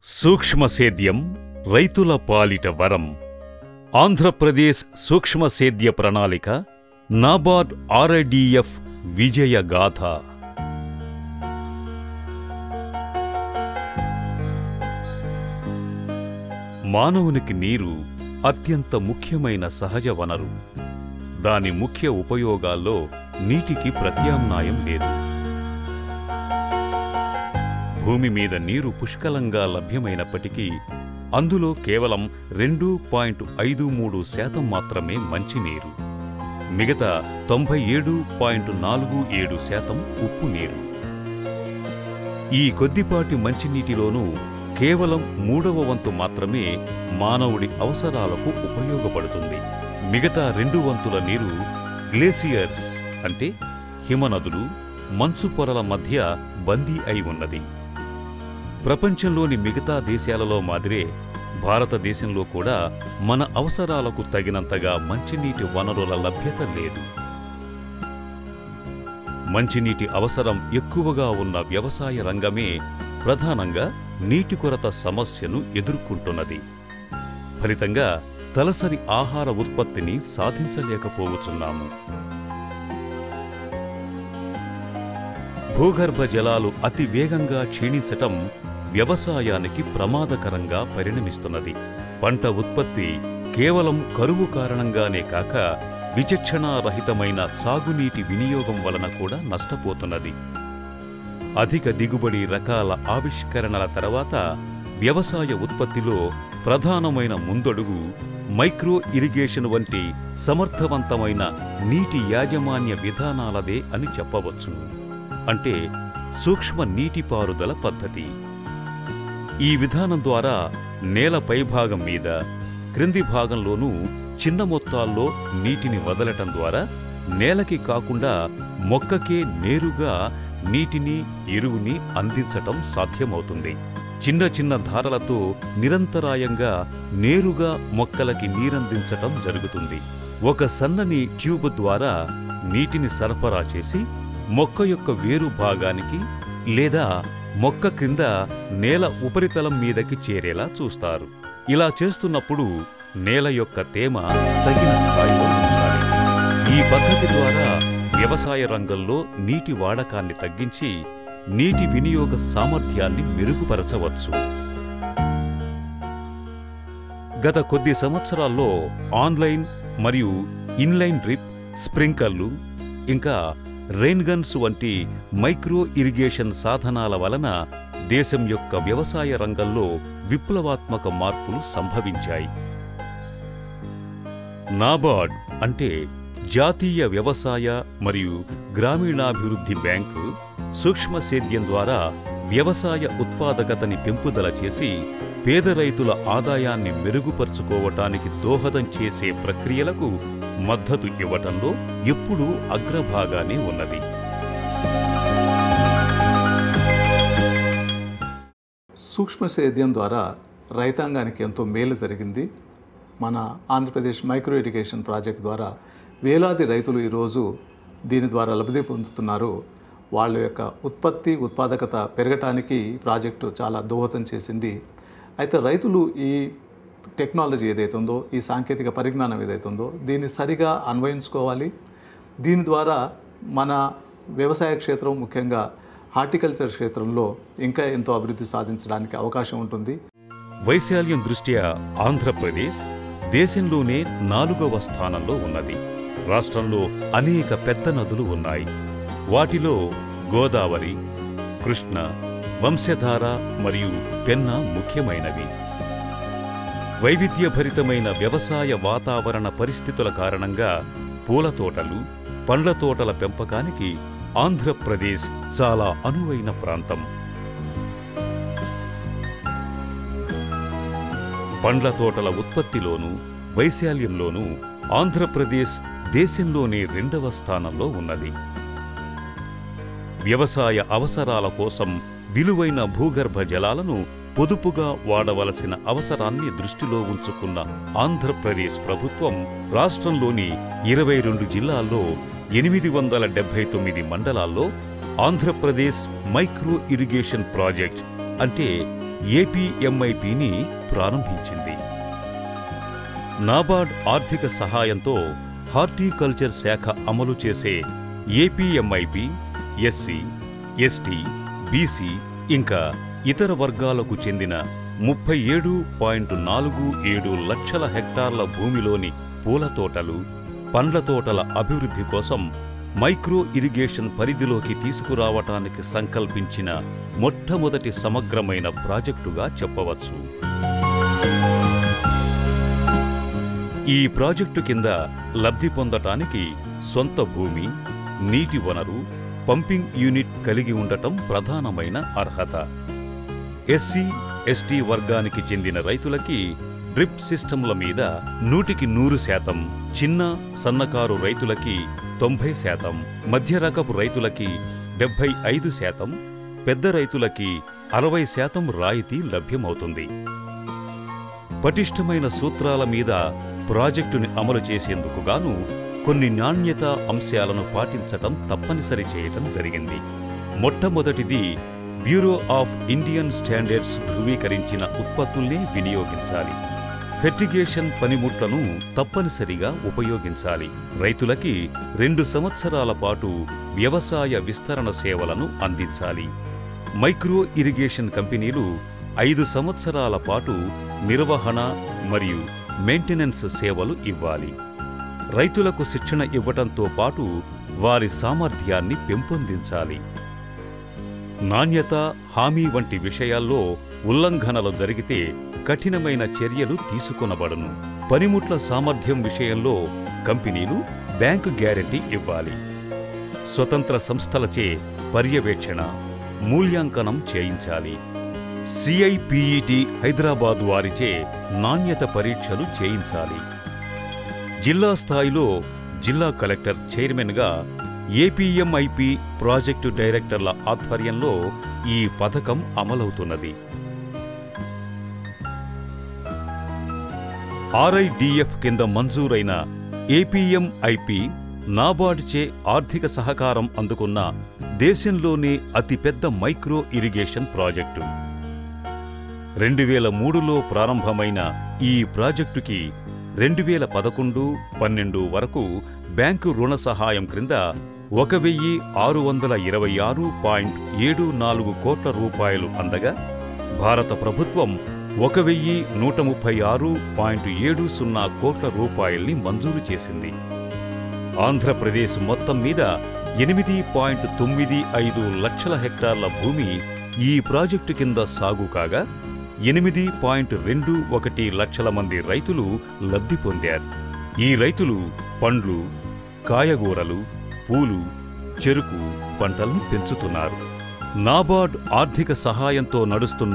సూక్ష్మ సేద్యం రైతుల పాలిట వరం ఆంధ్రప్రదేశ్ సూక్ష్మ సేద్య ప్రణాళిక నాబార్డ్ ఆర్ఐడిఎఫ్ విజయగాథ మానవునికి నీరు అత్యంత ముఖ్యమైన సహజ వనరు దాని ముఖ్య ఉపయోగాల్లో నీటికి ప్రత్యామ్నాయం లేదు భూమి మీద నీరు పుష్కలంగా లభ్యమైనప్పటికీ అందులో కేవలం రెండు పాయింట్ ఐదు మూడు శాతం మాత్రమే మంచినీరు మిగతా తొంభై ఏడు పాయింట్ నాలుగు ఏడు శాతం ఉప్పు నీరు ఈ కొద్దిపాటి మంచినీటిలోనూ కేవలం మూడవ వంతు మాత్రమే మానవుడి అవసరాలకు ఉపయోగపడుతుంది మిగతా రెండు వంతుల నీరు గ్లేసియర్స్ అంటే హిమనదులు మంచు పొరల మధ్య బందీ అయి ఉన్నది ప్రపంచంలోని మిగతా దేశాలలో మాదిరే భారతదేశంలో కూడా మన అవసరాలకు తగినంతగా మంచినీటి వనరుల లభ్యత లేదు మంచినీటి అవసరం ఎక్కువగా ఉన్న వ్యవసాయ రంగమే ప్రధానంగా నీటి కొరత సమస్యను ఎదుర్కొంటున్నది ఫలితంగా తలసరి ఆహార ఉత్పత్తిని సాధించలేకపోవచ్చున్నాము భూగర్భ జలాలు అతి వేగంగా క్షీణించటం వ్యవసాయానికి ప్రమాదకరంగా పరిణమిస్తున్నది పంట ఉత్పత్తి కేవలం కరువు కారణంగానే కాక విచక్షణారహితమైన సాగునీటి వినియోగం వలన కూడా నష్టపోతున్నది అధిక దిగుబడి రకాల ఆవిష్కరణల తర్వాత వ్యవసాయ ఉత్పత్తిలో ప్రధానమైన ముందడుగు మైక్రో ఇరిగేషన్ వంటి సమర్థవంతమైన నీటి యాజమాన్య విధానాలదే అని చెప్పవచ్చును అంటే సూక్ష్మ నీటిపారుదల పద్ధతి ఈ విధానం ద్వారా నేల పైభాగం మీద క్రింది భాగంలోనూ చిన్న మొత్తాల్లో నీటిని వదలటం ద్వారా నేలకి కాకుండా మొక్కకే నేరుగా నీటిని ఎరువుని అందించటం సాధ్యమవుతుంది చిన్న చిన్న ధారలతో నిరంతరాయంగా నేరుగా మొక్కలకి నీరందించటం జరుగుతుంది ఒక సన్నని ట్యూబ్ ద్వారా నీటిని సరఫరా చేసి మొక్క యొక్క వేరు భాగానికి లేదా మొక్క క్రింద నేల ఉపరితలం మీదకి చేరేలా చూస్తారు ఇలా చేస్తున్నప్పుడు నేల యొక్క తేమ తగిన స్థాయిలో ఉంచాలి ఈ పద్ధతి ద్వారా వ్యవసాయ రంగంలో నీటి వాడకాన్ని తగ్గించి నీటి వినియోగ సామర్థ్యాన్ని మెరుగుపరచవచ్చు గత కొద్ది సంవత్సరాల్లో ఆన్లైన్ మరియు ఇన్లైన్ డ్రిప్ స్ప్రింకర్లు ఇంకా రెయిన్ గన్స్ వంటి మైక్రో ఇరిగేషన్ సాధనాల వలన దేశం యొక్క వ్యవసాయ రంగంలో విప్లవాత్మక మార్పులు సంభవించాయి నాబార్డ్ అంటే జాతీయ వ్యవసాయ మరియు గ్రామీణాభివృద్ధి బ్యాంకు సూక్ష్మ సేద్యం ద్వారా వ్యవసాయ ఉత్పాదకతని పెంపుదల చేసి పేద రైతుల ఆదాయాన్ని మెరుగుపరుచుకోవటానికి దోహదం చేసే ప్రక్రియలకు మద్దతు ఇవ్వటంలో ఎప్పుడూ అగ్రభాగానే ఉన్నది సూక్ష్మ సేద్యం ద్వారా రైతాంగానికి ఎంతో మేలు జరిగింది మన ఆంధ్రప్రదేశ్ మైక్రో ఇరిగేషన్ ప్రాజెక్ట్ ద్వారా వేలాది రైతులు ఈరోజు దీని ద్వారా లబ్ధి పొందుతున్నారు వాళ్ళ యొక్క ఉత్పత్తి ఉత్పాదకత పెరగటానికి ఈ ప్రాజెక్టు చాలా దోహదం చేసింది అయితే రైతులు ఈ టెక్నాలజీ ఏదైతే ఉందో ఈ సాంకేతిక పరిజ్ఞానం ఏదైతే ఉందో దీన్ని సరిగా అన్వయించుకోవాలి దీని ద్వారా మన వ్యవసాయ క్షేత్రం ముఖ్యంగా హార్టికల్చర్ క్షేత్రంలో ఇంకా ఎంతో అభివృద్ధి సాధించడానికి అవకాశం ఉంటుంది వైశాల్యం దృష్ట్యా ఆంధ్రప్రదేశ్ దేశంలోనే నాలుగవ స్థానంలో ఉన్నది రాష్ట్రంలో అనేక పెద్ద నదులు ఉన్నాయి వాటిలో గోదావరి కృష్ణ వంశధార మరియు పెన్న ముఖ్యమైనవి వైవిధ్యభరితమైన వ్యవసాయ వాతావరణ పరిస్థితుల కారణంగా పూల తోటలు పండ్ల తోటల పెంపకానికి ఆంధ్రప్రదేశ్ చాలా అనువైన ప్రాంతం పండ్ల తోటల ఉత్పత్తిలోనూ వైశాల్యంలోనూ ఆంధ్రప్రదేశ్ దేశంలోనే రెండవ స్థానంలో ఉన్నది వ్యవసాయ అవసరాల కోసం విలువైన భూగర్భ జలాలను పొదుపుగా వాడవలసిన అవసరాన్ని దృష్టిలో ఉంచుకున్న ఆంధ్రప్రదేశ్ ప్రభుత్వం రాష్ట్రంలోని ఇరవై రెండు జిల్లాల్లో ఎనిమిది వందల డెబ్బై తొమ్మిది మండలాల్లో ఆంధ్రప్రదేశ్ మైక్రో ఇరిగేషన్ ప్రాజెక్ట్ అంటే ఏపీఎంఐపిని ప్రారంభించింది నాబార్డ్ ఆర్థిక సహాయంతో హార్టికల్చర్ శాఖ అమలు చేసే ఏపీఎంఐపి ఎస్సీ ఎస్టీ బీసీ ఇంకా ఇతర వర్గాలకు చెందిన ముప్పై ఏడు పాయింట్ నాలుగు ఏడు లక్షల హెక్టార్ల భూమిలోని పూల తోటలు పండ్ల తోటల అభివృద్ధి కోసం మైక్రో ఇరిగేషన్ పరిధిలోకి తీసుకురావటానికి సంకల్పించిన మొట్టమొదటి సమగ్రమైన ప్రాజెక్టుగా చెప్పవచ్చు ఈ ప్రాజెక్టు కింద లబ్ధి పొందటానికి సొంత భూమి నీటి వనరు పంపింగ్ యూనిట్ కలిగి ఉండటం ప్రధానమైన అర్హత ఎస్సీ ఎస్టీ వర్గానికి చెందిన రైతులకి డ్రిప్ సిస్టంల మీద నూటికి నూరు శాతం చిన్న సన్నకారు రైతులకి తొంభై శాతం మధ్య రకపు రైతులకి డెబ్బై ఐదు శాతం పెద్ద రైతులకి అరవై శాతం రాయితీ లభ్యమవుతుంది పటిష్టమైన సూత్రాల మీద ప్రాజెక్టుని అమలు చేసేందుకు గాను కొన్ని నాణ్యత అంశాలను పాటించటం తప్పనిసరి చేయటం జరిగింది మొట్టమొదటిది బ్యూరో ఆఫ్ ఇండియన్ స్టాండర్డ్స్ ధృవీకరించిన ఉత్పత్తుల్ని వినియోగించాలి ఫెర్టిగేషన్ పనిముట్లను తప్పనిసరిగా ఉపయోగించాలి రైతులకి రెండు సంవత్సరాల పాటు వ్యవసాయ విస్తరణ సేవలను అందించాలి మైక్రో ఇరిగేషన్ కంపెనీలు ఐదు సంవత్సరాల పాటు నిర్వహణ మరియు మెయింటెనెన్స్ సేవలు ఇవ్వాలి రైతులకు శిక్షణ ఇవ్వటంతో పాటు వారి సామర్థ్యాన్ని పెంపొందించాలి నాణ్యత హామీ వంటి విషయాల్లో ఉల్లంఘనలు జరిగితే కఠినమైన చర్యలు తీసుకొనబడును పనిముట్ల సామర్థ్యం విషయంలో కంపెనీలు బ్యాంకు గ్యారెంటీ ఇవ్వాలి స్వతంత్ర సంస్థలచే పర్యవేక్షణ మూల్యాంకనం చేయించాలి సిఐపిఈటి హైదరాబాద్ వారిచే నాణ్యత పరీక్షలు చేయించాలి జిల్లా స్థాయిలో జిల్లా కలెక్టర్ చైర్మన్గా ఏపీఎంఐపి ప్రాజెక్టు డైరెక్టర్ల ఆధ్వర్యంలో ఈ పథకం అమలవుతున్నది ఆర్ఐడిఎఫ్ కింద మంజూరైన ఏపీఎంఐపి నాబార్డ్చే ఆర్థిక సహకారం అందుకున్న దేశంలోనే అతిపెద్ద మైక్రో ఇరిగేషన్ ప్రాజెక్టు రెండు వేల మూడులో ప్రారంభమైన ఈ ప్రాజెక్టుకి రెండు వేల పదకొండు పన్నెండు వరకు బ్యాంకు రుణ సహాయం క్రింద ఒక వెయ్యి ఆరు వందల ఇరవై ఆరు పాయింట్ ఏడు నాలుగు కోట్ల రూపాయలు అందగా భారత ప్రభుత్వం ఒక వెయ్యి నూట ముప్పై ఆరు పాయింట్ ఏడు సున్నా కోట్ల రూపాయల్ని మంజూరు చేసింది ఆంధ్రప్రదేశ్ మొత్తం మీద ఎనిమిది పాయింట్ తొమ్మిది ఐదు లక్షల హెక్టార్ల భూమి ఈ ప్రాజెక్టు కింద సాగు కాగా ఎనిమిది పాయింట్ రెండు ఒకటి లక్షల మంది రైతులు లబ్ధి పొందారు ఈ రైతులు పండ్లు కాయగూరలు పూలు చెరుకు పంటల్ని పెంచుతున్నారు నాబార్డ్ ఆర్థిక సహాయంతో నడుస్తున్న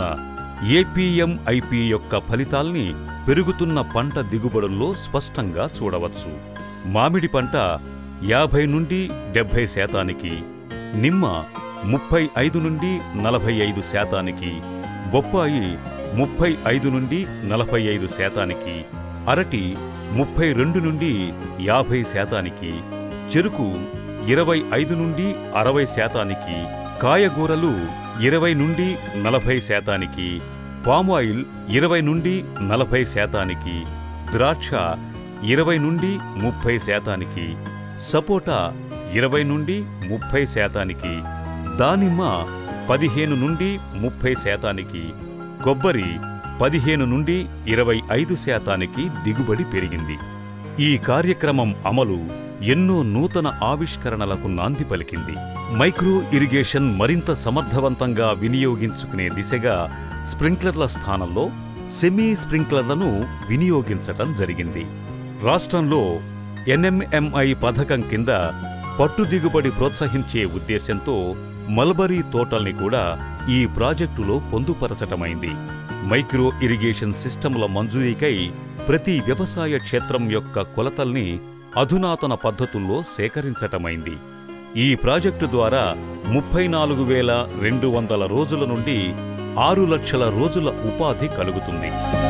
ఏపీఎంఐపి యొక్క ఫలితాల్ని పెరుగుతున్న పంట దిగుబడుల్లో స్పష్టంగా చూడవచ్చు మామిడి పంట యాభై నుండి డెబ్భై శాతానికి నిమ్మ ముప్పై ఐదు నుండి నలభై ఐదు శాతానికి బొప్పాయి ముప్పై ఐదు నుండి నలభై ఐదు శాతానికి అరటి ముప్పై రెండు నుండి యాభై శాతానికి చెరుకు ఇరవై ఐదు నుండి అరవై శాతానికి కాయగూరలు ఇరవై నుండి నలభై శాతానికి పామాయిల్ ఇరవై నుండి నలభై శాతానికి ద్రాక్ష ఇరవై నుండి ముప్పై శాతానికి సపోటా ఇరవై నుండి ముప్పై శాతానికి దానిమ్మ పదిహేను నుండి ముప్పై శాతానికి కొబ్బరి పదిహేను నుండి ఇరవై ఐదు శాతానికి దిగుబడి పెరిగింది ఈ కార్యక్రమం అమలు ఎన్నో నూతన ఆవిష్కరణలకు నాంది పలికింది మైక్రో ఇరిగేషన్ మరింత సమర్థవంతంగా వినియోగించుకునే దిశగా స్ప్రింక్లర్ల స్థానంలో సెమీ స్ప్రింక్లర్లను వినియోగించటం జరిగింది రాష్ట్రంలో ఎన్ఎంఎంఐ పథకం కింద పట్టు దిగుబడి ప్రోత్సహించే ఉద్దేశంతో మల్బరీ తోటల్ని కూడా ఈ ప్రాజెక్టులో పొందుపరచటమైంది మైక్రో ఇరిగేషన్ సిస్టముల మంజూరీకై ప్రతి వ్యవసాయ క్షేత్రం యొక్క కొలతల్ని అధునాతన పద్ధతుల్లో సేకరించటమైంది ఈ ప్రాజెక్టు ద్వారా ముప్పై నాలుగు వేల రెండు వందల రోజుల నుండి ఆరు లక్షల రోజుల ఉపాధి కలుగుతుంది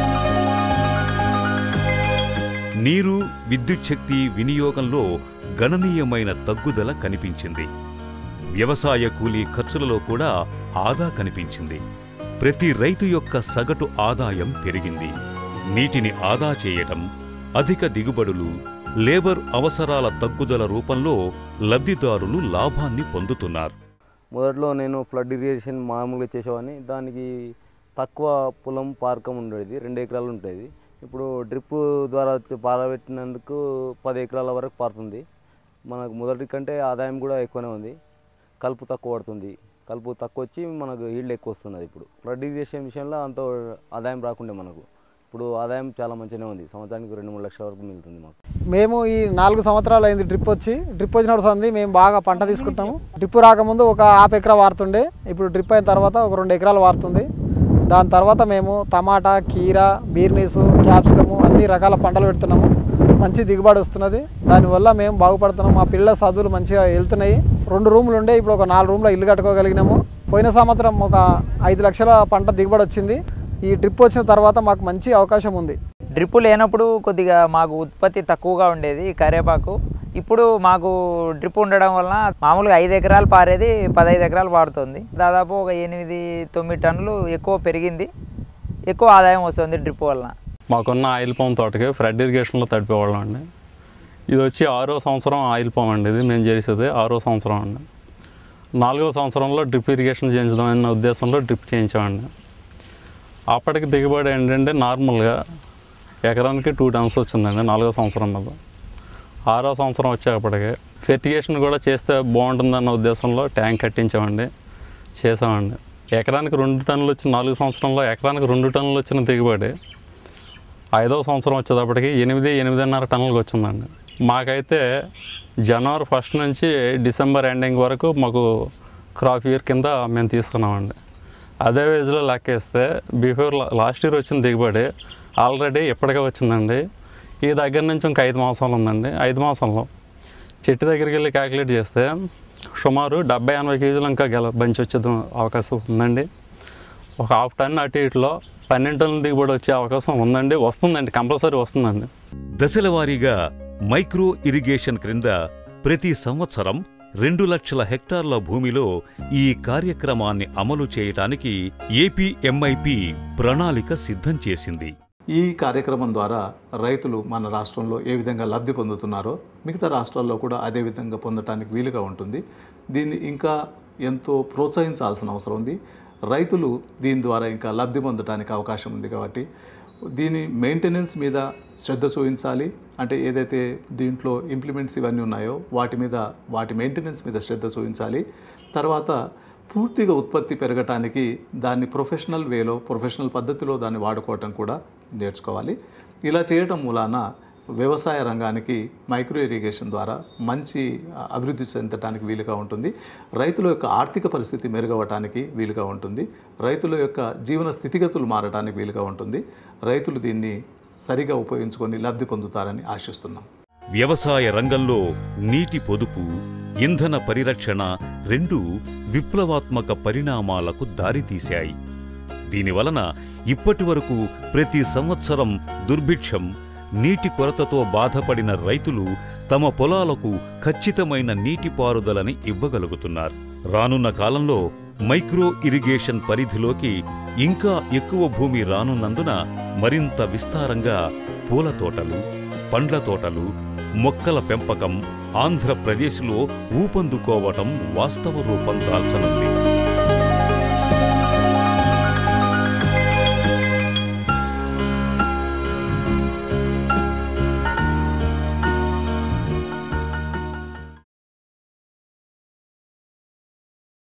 నీరు విద్యుత్ శక్తి వినియోగంలో గణనీయమైన తగ్గుదల కనిపించింది వ్యవసాయ కూలీ ఖర్చులలో కూడా ఆదా కనిపించింది ప్రతి రైతు యొక్క సగటు ఆదాయం పెరిగింది నీటిని ఆదా చేయటం అధిక దిగుబడులు లేబర్ అవసరాల తగ్గుదల రూపంలో లబ్ధిదారులు లాభాన్ని పొందుతున్నారు మొదట్లో నేను ఫ్లడ్ ఇరిగేషన్ మామూలుగా చేసేవాడిని దానికి తక్కువ పొలం పార్కం ఉండేది రెండు ఎకరాలు ఉండేది ఇప్పుడు డ్రిప్ ద్వారా వచ్చి పారబెట్టినందుకు పది ఎకరాల వరకు పారుతుంది మనకు మొదటి కంటే ఆదాయం కూడా ఎక్కువనే ఉంది కలుపు తక్కువ పడుతుంది కలుపు తక్కువ వచ్చి మనకు ఈల్డ్ ఎక్కువ వస్తున్నది ఇప్పుడు ఫ్లడ్ ఇరిగేషన్ విషయంలో అంత ఆదాయం రాకుండే మనకు ఇప్పుడు ఆదాయం చాలా మంచిగానే ఉంది సంవత్సరానికి రెండు మూడు లక్షల వరకు మిగులుతుంది మాకు మేము ఈ నాలుగు సంవత్సరాలు అయింది డ్రిప్ వచ్చి డ్రిప్ వచ్చినప్పుడు సంది మేము బాగా పంట తీసుకుంటాము డ్రిప్ రాకముందు ఒక హాఫ్ ఎకరా వారుతుండే ఇప్పుడు డ్రిప్ అయిన తర్వాత ఒక రెండు ఎకరాలు వారుతుంది దాని తర్వాత మేము టమాటా కీర బీర్నీసు క్యాప్సికము అన్ని రకాల పంటలు పెడుతున్నాము మంచి దిగుబడి వస్తున్నది దానివల్ల మేము బాగుపడుతున్నాం మా పిల్లల చదువులు మంచిగా వెళ్తున్నాయి రెండు రూములు ఉండే ఇప్పుడు ఒక నాలుగు రూమ్లో ఇల్లు కట్టుకోగలిగినాము పోయిన సంవత్సరం ఒక ఐదు లక్షల పంట దిగుబడి వచ్చింది ఈ డ్రిప్ వచ్చిన తర్వాత మాకు మంచి అవకాశం ఉంది డ్రిప్ లేనప్పుడు కొద్దిగా మాకు ఉత్పత్తి తక్కువగా ఉండేది ఈ కరివేపాకు ఇప్పుడు మాకు డ్రిప్ ఉండడం వలన మామూలుగా ఐదు ఎకరాలు పారేది పదహైదు ఎకరాలు పారుతుంది దాదాపు ఒక ఎనిమిది తొమ్మిది టన్నులు ఎక్కువ పెరిగింది ఎక్కువ ఆదాయం వస్తుంది డ్రిప్ వలన మాకున్న ఆయిల్ పంప్ తోటకి ఫ్లడ్ ఇరిగేషన్లో తడిపేవాళ్ళం అండి ఇది వచ్చి ఆరో సంవత్సరం ఆయిల్ పంప్ అండి ఇది మేము చేసేది ఆరో సంవత్సరం అండి నాలుగో సంవత్సరంలో డ్రిప్ ఇరిగేషన్ చేయించడం అనే ఉద్దేశంలో డ్రిప్ చేయించామండి అప్పటికి దిగుబడి ఏంటంటే నార్మల్గా ఎకరానికి టూ టన్స్ వచ్చిందండి నాలుగో సంవత్సరం మీద ఆరో సంవత్సరం వచ్చేటప్పటికి ఫెర్టిగేషన్ కూడా చేస్తే బాగుంటుందన్న ఉద్దేశంలో ట్యాంక్ కట్టించామండి చేసామండి ఎకరానికి రెండు టన్నులు వచ్చిన నాలుగు సంవత్సరంలో ఎకరానికి రెండు టన్నులు వచ్చిన దిగుబడి ఐదవ సంవత్సరం వచ్చేటప్పటికి ఎనిమిది ఎనిమిదిన్నర టన్నులకు వచ్చిందండి మాకైతే జనవరి ఫస్ట్ నుంచి డిసెంబర్ ఎండింగ్ వరకు మాకు క్రాప్ ఇయర్ కింద మేము తీసుకున్నామండి అదే వేజ్లో లెక్కేస్తే బిఫోర్ లాస్ట్ ఇయర్ వచ్చిన దిగుబడి ఆల్రెడీ ఇప్పటికే వచ్చిందండి ఈ దగ్గర నుంచి ఇంక ఐదు మాసాలు ఉందండి ఐదు మాసంలో చెట్టు దగ్గరికి వెళ్ళి క్యాలిక్యులేట్ చేస్తే సుమారు డెబ్బై ఎనభై కేజీలు ఇంకా గెల బంచి వచ్చే అవకాశం ఉందండి ఒక హాఫ్ టన్ అటు ఇటులో పన్నెండు టన్నుల దిగుబడి వచ్చే అవకాశం ఉందండి వస్తుందండి కంపల్సరీ వస్తుందండి దశలవారీగా మైక్రో ఇరిగేషన్ క్రింద ప్రతి సంవత్సరం రెండు లక్షల హెక్టార్ల భూమిలో ఈ కార్యక్రమాన్ని అమలు చేయటానికి ఏపీ ఎంఐపి ప్రణాళిక సిద్ధం చేసింది ఈ కార్యక్రమం ద్వారా రైతులు మన రాష్ట్రంలో ఏ విధంగా లబ్ధి పొందుతున్నారో మిగతా రాష్ట్రాల్లో కూడా అదే విధంగా పొందటానికి వీలుగా ఉంటుంది దీన్ని ఇంకా ఎంతో ప్రోత్సహించాల్సిన అవసరం ఉంది రైతులు దీని ద్వారా ఇంకా లబ్ధి పొందడానికి అవకాశం ఉంది కాబట్టి దీని మెయింటెనెన్స్ మీద శ్రద్ధ చూపించాలి అంటే ఏదైతే దీంట్లో ఇంప్లిమెంట్స్ ఇవన్నీ ఉన్నాయో వాటి మీద వాటి మెయింటెనెన్స్ మీద శ్రద్ధ చూపించాలి తర్వాత పూర్తిగా ఉత్పత్తి పెరగటానికి దాన్ని ప్రొఫెషనల్ వేలో ప్రొఫెషనల్ పద్ధతిలో దాన్ని వాడుకోవటం కూడా నేర్చుకోవాలి ఇలా చేయటం మూలాన వ్యవసాయ రంగానికి మైక్రో ఇరిగేషన్ ద్వారా మంచి అభివృద్ధి చెందటానికి వీలుగా ఉంటుంది రైతుల యొక్క ఆర్థిక పరిస్థితి మెరుగవటానికి వీలుగా ఉంటుంది రైతుల యొక్క జీవన స్థితిగతులు మారటానికి వీలుగా ఉంటుంది రైతులు దీన్ని సరిగా ఉపయోగించుకొని లబ్ధి పొందుతారని ఆశిస్తున్నాం వ్యవసాయ రంగంలో నీటి పొదుపు ఇంధన పరిరక్షణ రెండు విప్లవాత్మక పరిణామాలకు దారితీశాయి దీనివలన ఇప్పటివరకు ప్రతి సంవత్సరం దుర్భిక్షం నీటి కొరతతో బాధపడిన రైతులు తమ పొలాలకు ఖచ్చితమైన నీటిపారుదలని ఇవ్వగలుగుతున్నారు రానున్న కాలంలో మైక్రో ఇరిగేషన్ పరిధిలోకి ఇంకా ఎక్కువ భూమి రానున్నందున మరింత విస్తారంగా పూల తోటలు పండ్ల తోటలు మొక్కల పెంపకం ఆంధ్రప్రదేశ్లో ఊపందుకోవటం వాస్తవ రూపం దాల్చనుంది